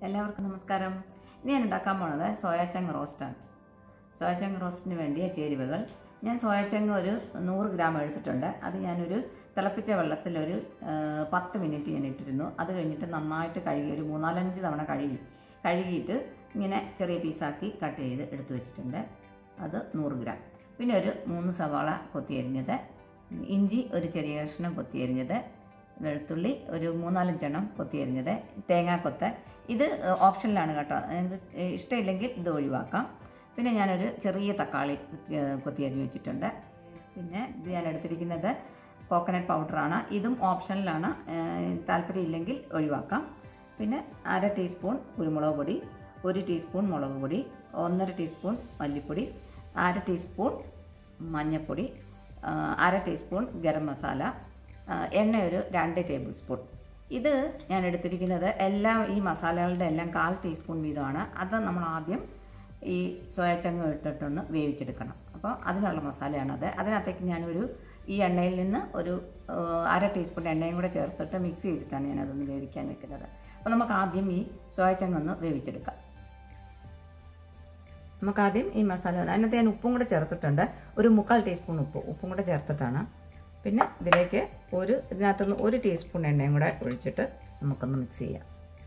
എല്ലാവർക്കും നമസ്കാരം ഇനി ഞാൻ ഉണ്ടാക്കാൻ പോണത് സോയാച്ചങ് റോസ്റ്റാണ് സോയാച്ചങ് റോസ്റ്റിന് വേണ്ടിയ ചേരുവകൾ ഞാൻ സോയാച്ചങ് ഒരു നൂറ് ഗ്രാം എടുത്തിട്ടുണ്ട് അത് ഞാനൊരു തിളപ്പിച്ച വെള്ളത്തിലൊരു ആ, പത്ത് മിനിറ്റ് ഞാൻ ഇട്ടിരുന്നു അത് കഴിഞ്ഞിട്ട് നന്നായിട്ട് കഴുകി ഒരു മൂന്നാലഞ്ച് തവണ കഴുകി കഴുകിയിട്ട് ഇങ്ങനെ ചെറിയ പീസാക്കി കട്ട് ചെയ്ത് എടുത്തു വെച്ചിട്ടുണ്ട് അത് നൂറ് ഗ്രാം പിന്നെ ഒരു മൂന്ന് സവാള കൊത്തിയരിഞ്ഞത് ഇഞ്ചി ഒരു ചെറിയ കഷ്ണം കൊത്തിയരിഞ്ഞത് വെളുത്തുള്ളി ഒരു മൂന്നാലഞ്ചെണ്ണം കൊത്തിയരിഞ്ഞത് തേങ്ങാക്കൊത്ത് ഇത് ഓപ്ഷനിലാണ് കേട്ടോ നിങ്ങൾക്ക് ഇഷ്ടമില്ലെങ്കിൽ ഇത് ഒഴിവാക്കാം പിന്നെ ഞാനൊരു ചെറിയ തക്കാളി ഏഹ്, കൊത്തിയരിഞ്ഞ് വെച്ചിട്ടുണ്ട് പിന്നെ ഇത് ഞാൻ എടുത്തിരിക്കുന്നത് കോക്കനട്ട് പൗഡറാണ് ഇതും ഓപ്ഷനിലാണ് ഏഹ്, താല്പര്യമില്ലെങ്കിൽ ഒഴിവാക്കാം പിന്നെ അര ടീസ്പൂൺ കുരുമുളക് പൊടി ഒരു ടീസ്പൂൺ മുളക് പൊടി ഒന്നര ടീസ്പൂൺ മല്ലിപ്പൊടി അര ടീസ്പൂൺ മഞ്ഞൾപ്പൊടി ആ, അര ടീസ്പൂൺ ഗരം മസാല ആ, എണ്ണ ഒരു രണ്ട് ടേബിൾ സ്പൂൺ ഇത് ഞാൻ എടുത്തിരിക്കുന്നത് എല്ലാം ഈ മസാലകളുടെ എല്ലാം കാൽ ടീസ്പൂൺ വീതമാണ് അത് നമ്മൾ ആദ്യം ഈ സോയച്ചങ്ങ് ഇട്ടിട്ടൊന്ന് വേവിച്ചെടുക്കണം അപ്പോൾ അതിനുള്ള മസാലയാണത് അതിനകത്തേക്ക് ഞാനൊരു ഈ എണ്ണയിൽ നിന്ന് ഒരു ആ, അര ടീസ്പൂൺ എണ്ണയും കൂടെ ചേർത്തിട്ട് മിക്സ് ചെയ്തിട്ടാണ് ഞാനതൊന്ന് വേവിക്കാൻ വെക്കുന്നത് അപ്പോൾ നമുക്ക് ആദ്യം ഈ സോയച്ചങ്ങ് ഒന്ന് വേവിച്ചെടുക്കാം നമുക്ക് ആദ്യം ഈ മസാല അതിനകത്ത് ഞാൻ ഉപ്പും കൂടെ ചേർത്തിട്ടുണ്ട് ഒരു മുക്കാൽ ടീസ്പൂൺ ഉപ്പ് ഉപ്പും കൂടെ ചേർത്തിട്ടാണ് പിന്നെ ഇതിലേക്ക് ഒരു ഇതിനകത്തുനിന്ന് ഒരു ടീസ്പൂൺ എണ്ണയും കൂടെ ഒഴിച്ചിട്ട് നമുക്കൊന്ന് മിക്സ് ചെയ്യാം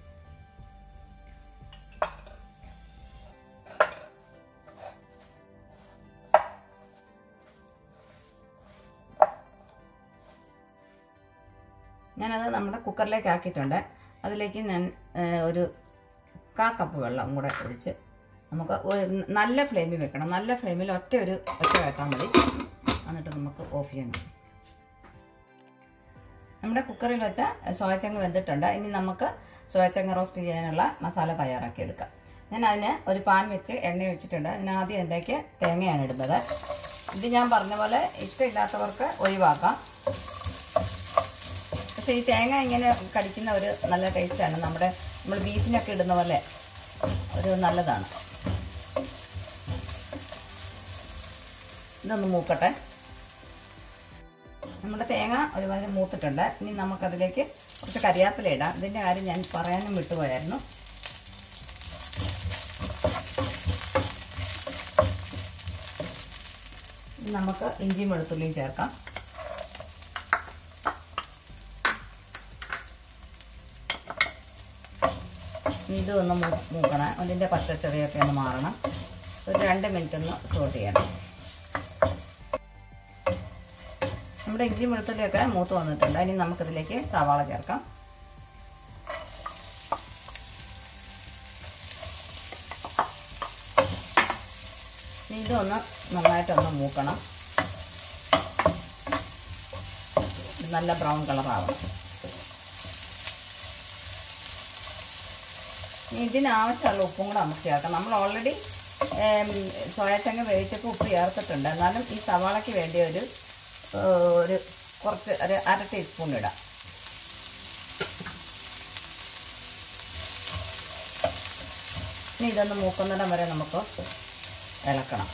ഞാനത് നമ്മുടെ കുക്കറിലേക്ക് ആക്കിയിട്ടുണ്ട് അതിലേക്ക് ഞാൻ ഏഹ്, ഒരു കാ കപ്പ് വെള്ളം കൂടെ ഒഴിച്ച് നമുക്ക് ഒരു നല്ല ഫ്ലെയിമിൽ വെക്കണം നല്ല ഫ്ലെയിമിൽ ഒറ്റ ഒരു ഒറ്റ വെട്ടാൽ മതി എന്നിട്ട് നമുക്ക് ഓഫ് ചെയ്യണം നമ്മുടെ കുക്കറിൽ വെച്ച സോയച്ചങ്ങ് വെന്തിട്ടുണ്ട് ഇനി നമുക്ക് സോയച്ചങ്ങ് റോസ്റ്റ് ചെയ്യാനുള്ള മസാല തയ്യാറാക്കി എടുക്കാം ഞാൻ അതിന് ഒരു പാൻ വെച്ച് എണ്ണ ഒഴിച്ചിട്ടുണ്ട് അതിന് ആദ്യം അതിലേക്ക് തേങ്ങയാണ് ഇടുന്നത് ഇത് ഞാൻ പറഞ്ഞ പോലെ ഇഷ്ടമില്ലാത്തവർക്ക് ഒഴിവാക്കാം പക്ഷേ ഈ തേങ്ങ ഇങ്ങനെ കടിക്കുന്ന ഒരു നല്ല ടേസ്റ്റാണ് നമ്മുടെ നമ്മൾ ബീഫിനൊക്കെ ഇടുന്ന പോലെ ഒരു നല്ലതാണ് ഇതൊന്ന് മൂക്കട്ടെ നമ്മുടെ തേങ്ങ ഒരുമാതിരി മൂത്തിട്ടുണ്ട് ഇനി നമുക്കതിലേക്ക് കുറച്ച് കരിയാപ്പില ഇടാം ഇതിൻ്റെ കാര്യം ഞാൻ പറയാനും വിട്ടുപോയായിരുന്നു ഇനി നമുക്ക് ഇഞ്ചിയും വെളുത്തുള്ളിയും ചേർക്കാം ഇത് ഒന്ന് മൂ മൂക്കണം അതിൻ്റെ പച്ചച്ചെറിയൊക്കെ ഒന്ന് മാറണം ഒരു രണ്ട് മിനിറ്റ് ഒന്ന് സോട്ട് ചെയ്യണം നമ്മുടെ ഇഞ്ചി വെളുത്തുള്ളിയൊക്കെ മൂത്ത് വന്നിട്ടുണ്ട് ഇനി നമുക്കിതിലേക്ക് സവാള ചേർക്കാം ഇനി ഇതൊന്ന് നന്നായിട്ടൊന്ന് മൂക്കണം ഇത് നല്ല ബ്രൗൺ കളറാവണം ഇനി ഇതിന് ആവശ്യമുള്ള ഉപ്പും കൂടെ നമുക്ക് ചേർക്കാം നമ്മൾ ഓൾറെഡി സോയാച്ചങ്ങ വേവിച്ചപ്പോൾ ഉപ്പ് ചേർത്തിട്ടുണ്ട് എന്നാലും ഈ സവാളയ്ക്ക് വേണ്ടി ഒരു ഏഹ്, ഒരു കുറച്ച് ഒരു അര ടീസ്പൂൺ ഇടാം ഇനി ഇതൊന്ന് മൂക്കുന്നിടം വരെ നമുക്ക് ഇളക്കണം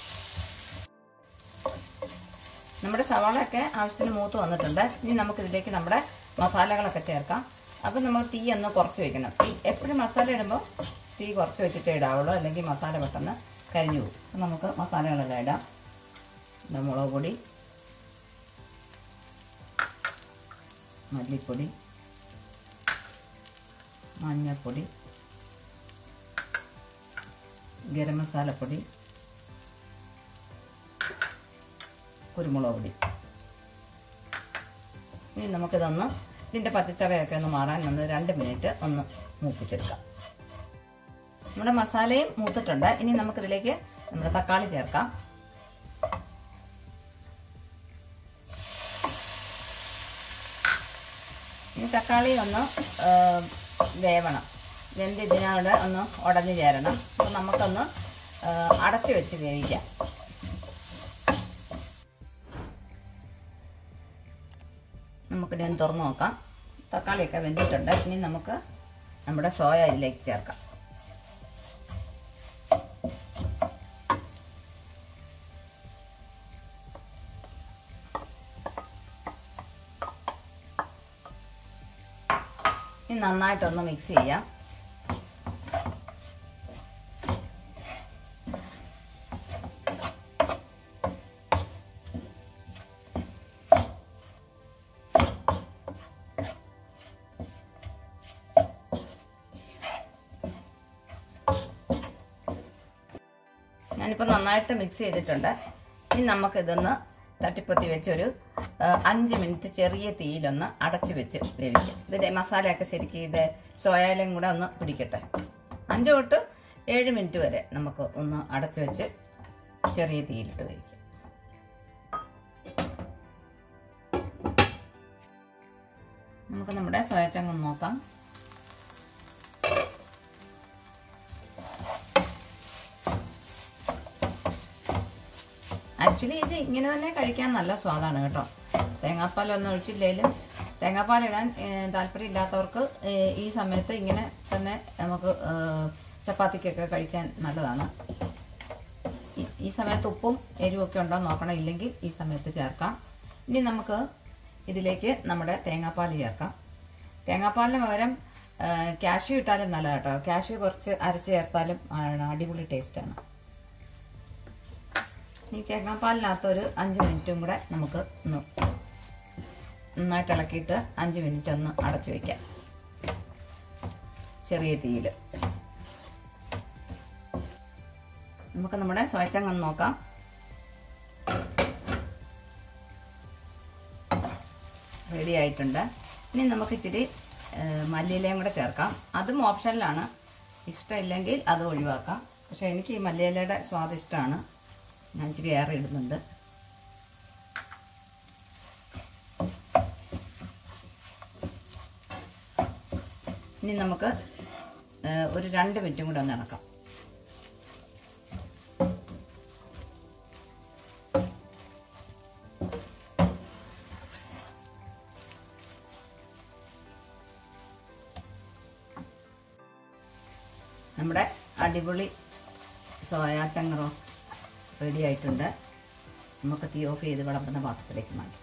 നമ്മുടെ സവാളയൊക്കെ ആവശ്യത്തിന് മൂത്ത് വന്നിട്ടുണ്ട് ഇനി നമുക്കിതിലേക്ക് നമ്മുടെ മസാലകളൊക്കെ ചേർക്കാം അപ്പം നമ്മൾ തീ ഒന്ന് കുറച്ച് വെക്കണം തീ എപ്പോഴും മസാല ഇടുമ്പോൾ തീ കുറച്ച് വെച്ചിട്ടേ ഇടാവുള്ളൂ അല്ലെങ്കിൽ മസാല പെട്ടെന്ന് കരിഞ്ഞു പോകും അപ്പം നമുക്ക് മസാലകളെല്ലാം ഇടാം പിന്നെ മുളക് പൊടി മല്ലിപ്പൊടി മഞ്ഞൾപ്പൊടി ഗരം മസാലപ്പൊടി കുരുമുളക് പൊടി ഇനി നമുക്കിതൊന്ന് ഇതിൻ്റെ പച്ചച്ചവയൊക്കെ ഒന്ന് മാറാൻ ഒന്ന് രണ്ട് മിനിറ്റ് ഒന്ന് മൂപ്പിച്ചെടുക്കാം നമ്മുടെ മസാലയും മൂത്തിട്ടുണ്ട് ഇനി നമുക്കിതിലേക്ക് നമ്മുടെ തക്കാളി ചേർക്കാം ഇനി തക്കാളി ഒന്ന് ആ, വേവണം വെന്ത് ഇതിനോട് ഒന്ന് ഉടഞ്ഞു ചേരണം അപ്പം നമുക്കൊന്ന് ആ, അടച്ച് വെച്ച് വേവിക്കാം നമുക്കിനി ഒന്ന് തുറന്ന് നോക്കാം തക്കാളിയൊക്കെ വെന്തിട്ടുണ്ട് ഇനി നമുക്ക് നമ്മുടെ സോയ ഇതിലേക്ക് ചേർക്കാം ഇനി നന്നായിട്ടൊന്ന് മിക്സ് ചെയ്യാം ഞാനിപ്പോൾ നന്നായിട്ട് മിക്സ് ചെയ്തിട്ടുണ്ട് ഇനി നമുക്കിതൊന്ന് തട്ടിപ്പൊത്തി വെച്ചൊരു ആ, അഞ്ച് മിനിറ്റ് ചെറിയ തീയിലൊന്ന് അടച്ച് വെച്ച് വേവിക്കാം ഇതിൻ്റെ മസാലയൊക്കെ ശരിക്കും ഇത് സോയാലും കൂടെ ഒന്ന് പിടിക്കട്ടെ അഞ്ച് തൊട്ട് ഏഴ് മിനിറ്റ് വരെ നമുക്ക് ഒന്ന് അടച്ച് വെച്ച് ചെറിയ തീയിലിട്ട് വേവിക്കാം നമുക്ക് നമ്മുടെ സോയച്ചങ്ങ് ഒന്ന് നോക്കാം ആക്ച്വലി ഇത് ഇങ്ങനെ തന്നെ കഴിക്കാൻ നല്ല സ്വാദാണ് കേട്ടോ തേങ്ങാപ്പാലൊന്നും ഒഴിച്ചില്ലേലും തേങ്ങാപ്പാൽ ഇടാൻ ഏഹ്, താല്പര്യമില്ലാത്തവർക്ക് ഏഹ്, ഈ സമയത്ത് ഇങ്ങനെ തന്നെ നമുക്ക് ഏഹ്, ചപ്പാത്തിക്കൊക്കെ കഴിക്കാൻ നല്ലതാണ് ഈ- ഈ സമയത്ത് ഉപ്പും എരിവൊക്കെ ഉണ്ടോ എന്ന് നോക്കണം ഇല്ലെങ്കിൽ ഈ സമയത്ത് ചേർക്കാം ഇനി നമുക്ക് ഇതിലേക്ക് നമ്മുടെ തേങ്ങാപ്പാൽ ചേർക്കാം തേങ്ങാപ്പാലിന് പകരം കാഷ്യൂ ഇട്ടാലും നല്ലതാണ് കേട്ടോ കാഷ്യൂ കുറച്ച് അരച്ച് ചേർത്താലും ആണ് അടിപൊളി ടേസ്റ്റാണ് ഈ തേങ്ങാപ്പാലിനകത്ത് ഒരു അഞ്ച് മിനിറ്റും കൂടെ നമുക്ക് ഒന്ന് നന്നായിട്ട് ഇളക്കിയിട്ട് അഞ്ച് മിനിറ്റ് ഒന്ന് അടച്ചു വെക്കാം ചെറിയ തീയിൽ നമുക്ക് നമ്മുടെ സോയച്ചങ്ങ് ഒന്ന് നോക്കാം റെഡി ആയിട്ടുണ്ട് ഇനി നമുക്ക് ഇച്ചിരി ഏഹ്, മല്ലിയിലയും കൂടെ ചേർക്കാം അതും ഓപ്ഷനിലാണ് ഇഷ്ടമില്ലെങ്കിൽ അത് ഒഴിവാക്കാം പക്ഷെ എനിക്ക് ഈ മല്ലിയിലയുടെ സ്വാദ് ഇഷ്ടമാണ് ഞാൻ ഇച്ചിരി ഏറെ ഇടുന്നുണ്ട് ഇനി നമുക്ക് ഏഹ്, ഒരു രണ്ട് മിനിറ്റും കൂടെ ഒന്ന് ഇളക്കാം നമ്മുടെ അടിപൊളി സോയാ ചങ്ങ റോസ്റ്റ് റെഡി ആയിട്ടുണ്ട് നമുക്ക് തീ ഓഫ് ചെയ്ത് വിളമ്പുന്ന പാത്രത്തിലേക്ക് മാറ്റാം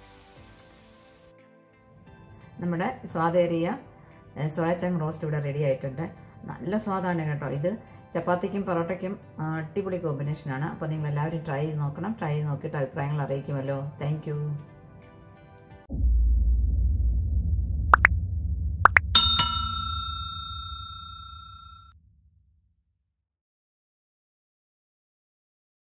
നമ്മുടെ സ്വാദേറിയ ഏഹ്, സോയ ചങ് റോസ്റ്റ് ഇവിടെ റെഡി ആയിട്ടുണ്ട് നല്ല സ്വാദാണ് കേട്ടോ ഇത് ചപ്പാത്തിക്കും പൊറോട്ടയ്ക്കും ആ, അടിപൊളി കോമ്പിനേഷനാണ് അപ്പോൾ നിങ്ങൾ എല്ലാവരും ട്രൈ ചെയ്ത് നോക്കണം ട്രൈ ചെയ്ത് നോക്കിയിട്ട് അഭിപ്രായങ്ങൾ അറിയിക്കുമല്ലോ താങ്ക്